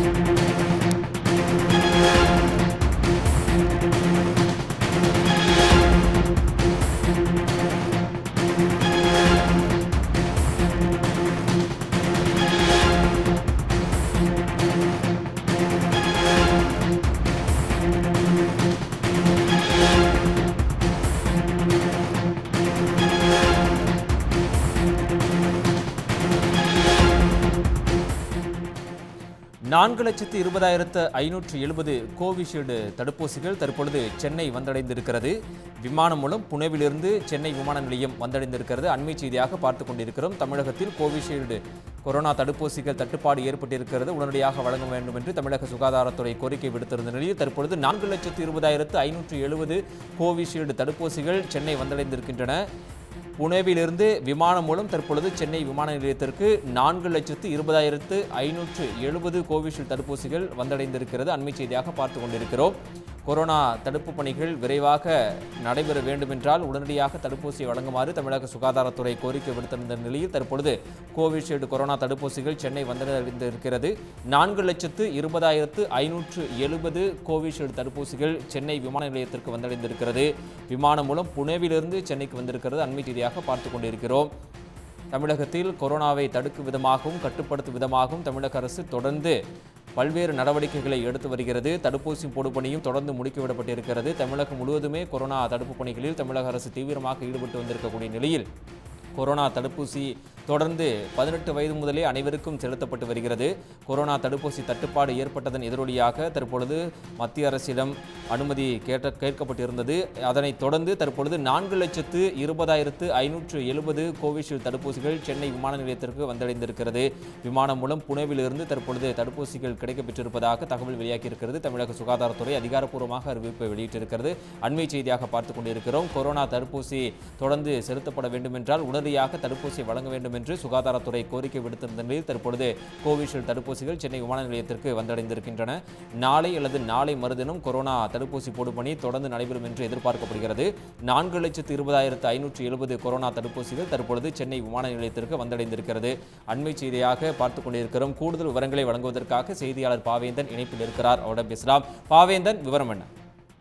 நான்கு லட்சத்து இருபதாயிரத்து ஐநூற்று எழுபது கோவிஷீல்டு தடுப்பூசிகள் தற்பொழுது சென்னை வந்தடைந்திருக்கிறது விமானம் மூலம் புனேவிலிருந்து சென்னை விமான நிலையம் வந்தடைந்திருக்கிறது அண்மை செய்தியாக பார்த்து கொண்டிருக்கிறோம் தமிழகத்தில் கோவிஷீல்டு கொரோனா தடுப்பூசிகள் தட்டுப்பாடு ஏற்பட்டிருக்கிறது உடனடியாக வழங்க வேண்டும் என்று தமிழக சுகாதாரத்துறை கோரிக்கை விடுத்திருந்த நிலையில் தற்பொழுது நான்கு லட்சத்து இருபதாயிரத்து ஐநூற்று எழுபது கோவிஷீல்டு தடுப்பூசிகள் சென்னை வந்தடைந்திருக்கின்றன புனேவிலிருந்து விமானம் மூலம் தற்பொழுது சென்னை விமான நிலையத்திற்கு நான்கு லட்சத்து இருபதாயிரத்து ஐநூற்று எழுபது கோவிஷீல்டு தடுப்பூசிகள் வந்தடைந்திருக்கிறது அண்மை செய்தியாக பார்த்து கொண்டிருக்கிறோம் கொரோனா தடுப்பு பணிகள் விரைவாக நடைபெற வேண்டுமென்றால் உடனடியாக தடுப்பூசியை வழங்குமாறு தமிழக சுகாதாரத்துறை கோரிக்கை விடுத்திருந்த நிலையில் தற்பொழுது கோவிஷீல்டு கொரோனா தடுப்பூசிகள் சென்னை வந்தடைந்திருக்கிறது நான்கு லட்சத்து இருபதாயிரத்து ஐநூற்று எழுபது கோவிஷீல்டு தடுப்பூசிகள் சென்னை விமான நிலையத்திற்கு வந்தடைந்திருக்கிறது விமானம் மூலம் புனேவிலிருந்து சென்னைக்கு வந்திருக்கிறது அண்மை செய்தியாக பார்த்து கொண்டிருக்கிறோம் தமிழகத்தில் கொரோனாவை தடுக்கும் விதமாகவும் கட்டுப்படுத்தும் விதமாகவும் தமிழக அரசு தொடர்ந்து பல்வேறு நடவடிக்கைகளை எடுத்து வருகிறது தடுப்பூசி போடும் பணியும் தொடர்ந்து முடுக்கிவிடப்பட்டிருக்கிறது தமிழகம் முழுவதுமே கொரோனா தடுப்பு பணிகளில் தமிழக அரசு தீவிரமாக ஈடுபட்டு வந்திருக்கக்கூடிய நிலையில் கொரோனா தடுப்பூசி தொடர்ந்து பதினெட்டு வயது முதலே அனைவருக்கும் செலுத்தப்பட்டு வருகிறது கொரோனா தடுப்பூசி தட்டுப்பாடு ஏற்பட்டதன் எதிரொலியாக தற்பொழுது மத்திய அரசிடம் அனுமதி கேட்ட கேட்கப்பட்டிருந்தது அதனைத் தொடர்ந்து தற்பொழுது நான்கு லட்சத்து இருபதாயிரத்து ஐநூற்று எழுபது கோவிஷீல்டு தடுப்பூசிகள் சென்னை விமான நிலையத்திற்கு வந்தடைந்திருக்கிறது விமானம் மூலம் புனேவிலிருந்து தற்பொழுது தடுப்பூசிகள் கிடைக்கப்பெற்றிருப்பதாக தகவல் வெளியாகியிருக்கிறது தமிழக சுகாதாரத்துறை அதிகாரப்பூர்வமாக அறிவிப்பை வெளியிட்டிருக்கிறது அண்மை செய்தியாக பார்த்துக் கொண்டிருக்கிறோம் கொரோனா தடுப்பூசி தொடர்ந்து செலுத்தப்பட வேண்டும் என்றால் உடனடியாக தடுப்பூசி வழங்க வேண்டும் என்று சுகாதாரத்துறை கோரிக்கை விடுத்திருந்த நிலையில் தற்பொழுது கோவிஷீல்டு தடுப்பூசிகள் சென்னை விமான நிலையத்திற்கு வந்தடைந்திருக்கின்றன நாளை அல்லது நாளை மறுதினம் கொரோனா தடுப்பூசி போடும் பணி தொடர்ந்து நடைபெறும் என்று எதிர்பார்க்கப்படுகிறது நான்கு லட்சத்து இருபதாயிரத்து ஐநூற்று எழுபது கொரோனா தடுப்பூசிகள் தற்பொழுது சென்னை விமான நிலையத்திற்கு வந்தடைந்திருக்கிறது அண்மை செய்தியாக பார்த்துக் கொண்டிருக்கிறோம் கூடுதல் விவரங்களை வழங்குவதற்காக செய்தியாளர் பாவேந்தன் இணைப்பில் இருக்கிறார் அவரிடம் பேசலாம் பாவேந்தன் விவரம் என்ன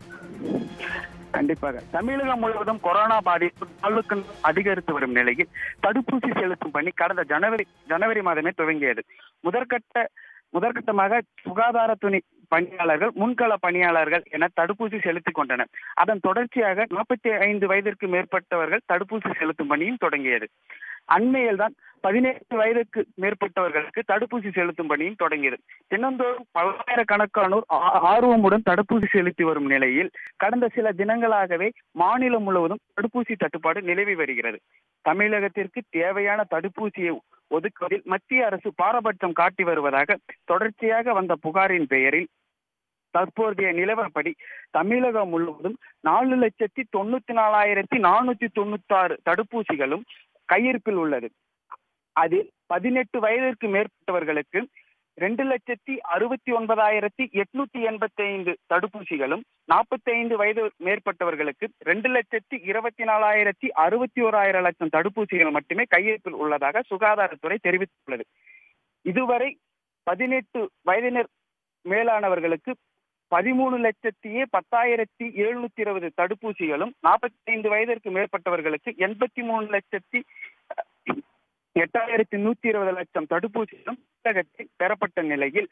கண்டிப்பாக தமிழகம் முழுவதும் கொரோனா பாதிப்பு நாளுக்கு நாள் அதிகரித்து வரும் நிலையில் தடுப்பூசி செலுத்தும் பணி கடந்த ஜனவரி ஜனவரி மாதமே துவங்கியது முதற்கட்ட முதற்கட்டமாக சுகாதாரத்துறை பணியாளர்கள் முன்கள பணியாளர்கள் என தடுப்பூசி செலுத்திக் கொண்டனர் அதன் தொடர்ச்சியாக நாற்பத்தி ஐந்து வயதிற்கு மேற்பட்டவர்கள் தடுப்பூசி செலுத்தும் பணியும் தொடங்கியது அண்மையில் தான் பதினெட்டு வயதுக்கு மேற்பட்டவர்களுக்கு தடுப்பூசி செலுத்தும் பணியும் தொடங்கியது தினந்தோறும் பல்லாயிரக்கணக்கானோர் ஆ- ஆர்வமுடன் தடுப்பூசி செலுத்தி வரும் நிலையில் கடந்த சில தினங்களாகவே மாநிலம் முழுவதும் தடுப்பூசி தட்டுப்பாடு நிலவி வருகிறது தமிழகத்திற்கு தேவையான தடுப்பூசியை ஒதுக்குவதில் மத்திய அரசு பாரபட்சம் காட்டி வருவதாக தொடர்ச்சியாக வந்த புகாரின் பெயரில் தற்போதைய நிலவரப்படி தமிழகம் முழுவதும் நாலு லட்சத்தி தொண்ணூத்தி நாலாயிரத்தி நானூத்தி தொண்ணூத்தாறு தடுப்பூசிகளும் கையிருப்பில் உள்ளது அதில் பதினெட்டு வயதிற்கு மேற்பட்டவர்களுக்கு ரெண்டு லட்சத்தி அறுபத்தி ஒன்பதாயிரத்தி எட்நூத்தி எண்பத்தி ஐந்து தடுப்பூசிகளும் நாற்பத்தி ஐந்து வயது மேற்பட்டவர்களுக்கு ரெண்டு லட்சத்தி இருபத்தி நாலாயிரத்தி அறுபத்தி ஓராயிரம் லட்சம் தடுப்பூசிகள் மட்டுமே கையிருப்பில் உள்ளதாக சுகாதாரத்துறை தெரிவித்துள்ளது இதுவரை பதினெட்டு வயதினர் மேலானவர்களுக்கு பதிமூணு லட்சத்தியே பத்தாயிரத்தி எழுநூத்தி இருபது தடுப்பூசிகளும் நாற்பத்தி ஐந்து வயதிற்கு மேற்பட்டவர்களுக்கு எண்பத்தி மூணு லட்சத்தி எட்டாயிரத்தி நூத்தி இருபது லட்சம் தடுப்பூசிகளும் தமிழகத்தில் பெறப்பட்ட நிலையில்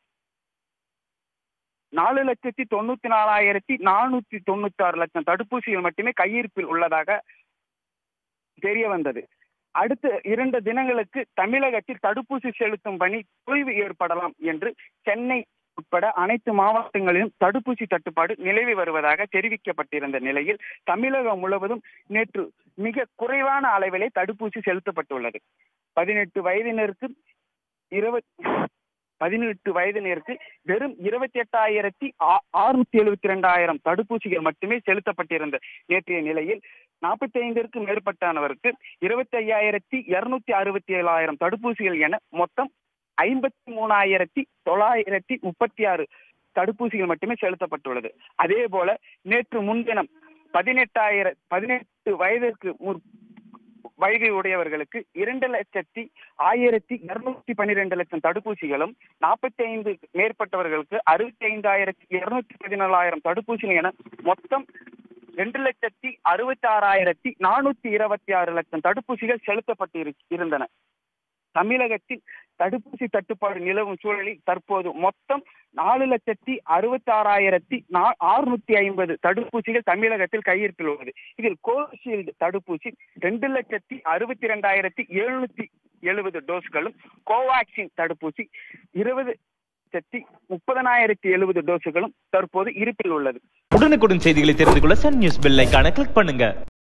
நாலு லட்சத்தி தொண்ணூத்தி நாலாயிரத்தி நானூத்தி தொண்ணூத்தி ஆறு லட்சம் தடுப்பூசிகள் மட்டுமே கையிருப்பில் உள்ளதாக தெரிய வந்தது அடுத்த இரண்டு தினங்களுக்கு தமிழகத்தில் தடுப்பூசி செலுத்தும் பணி தொய்வு ஏற்படலாம் என்று சென்னை உட்பட அனைத்து மாவட்டங்களிலும் தடுப்பூசி தட்டுப்பாடு நிலவி வருவதாக தெரிவிக்கப்பட்டிருந்த நிலையில் தமிழகம் முழுவதும் நேற்று மிக குறைவான அளவிலே தடுப்பூசி செலுத்தப்பட்டுள்ளது பதினெட்டு வயதினருக்கு இருபத் பதினெட்டு வயதினருக்கு வெறும் இருபத்தி எட்டாயிரத்தி ஆறுநூத்தி எழுபத்தி ரெண்டாயிரம் தடுப்பூசிகள் மட்டுமே செலுத்தப்பட்டிருந்த நேற்றைய நிலையில் நாற்பத்தி ஐந்திற்கு மேற்பட்டானவருக்கு இருபத்தி ஐயாயிரத்தி இருநூத்தி அறுபத்தி ஏழாயிரம் தடுப்பூசிகள் என மொத்தம் ஐம்பத்தி மூணாயிரத்தி தொள்ளாயிரத்தி முப்பத்தி ஆறு தடுப்பூசிகள் மட்டுமே செலுத்தப்பட்டுள்ளது அதே போல நேற்று முன்தினம் பதினெட்டாயிர பதினெட்டு வயதிற்கு முற்- வயது உடையவர்களுக்கு இரண்டு லட்சத்தி ஆயிரத்தி இருநூத்தி பன்னிரெண்டு லட்சம் தடுப்பூசிகளும் நாற்பத்தி ஐந்து மேற்பட்டவர்களுக்கு அறுபத்தி ஐந்தாயிரத்தி இருநூத்தி பதினாலாயிரம் தடுப்பூசிகள் என மொத்தம் ரெண்டு லட்சத்தி அறுபத்தி ஆறாயிரத்தி நானூத்தி இருபத்தி ஆறு லட்சம் தடுப்பூசிகள் செலுத்தப்பட்டு இரு- இருந்தன தமிழகத்தில் தடுப்பூசி தட்டுப்பாடு நிலவும் சூழலில் தற்போது மொத்தம் நாலு லட்சத்தி அறுபத்தி ஆறாயிரத்தி அறுநூத்தி ஐம்பது தடுப்பூசிகள் தமிழகத்தில் கையிருப்பில் உள்ளது இதில் கோவிஷீல்டு தடுப்பூசி ரெண்டு லட்சத்தி அறுபத்தி ரெண்டாயிரத்தி எழுநூத்தி எழுபது டோஸ்களும் கோவாக்சின் தடுப்பூசி இருபது லட்சத்தி முப்பதனாயிரத்தி எழுபது டோஸுகளும் தற்போது இருப்பில் உள்ளது உடனுக்குடன் செய்திகளை தெரிந்து கொள்ள சன் நியூஸ் பெல் ஐகானை கிளிக் பண்ணுங்க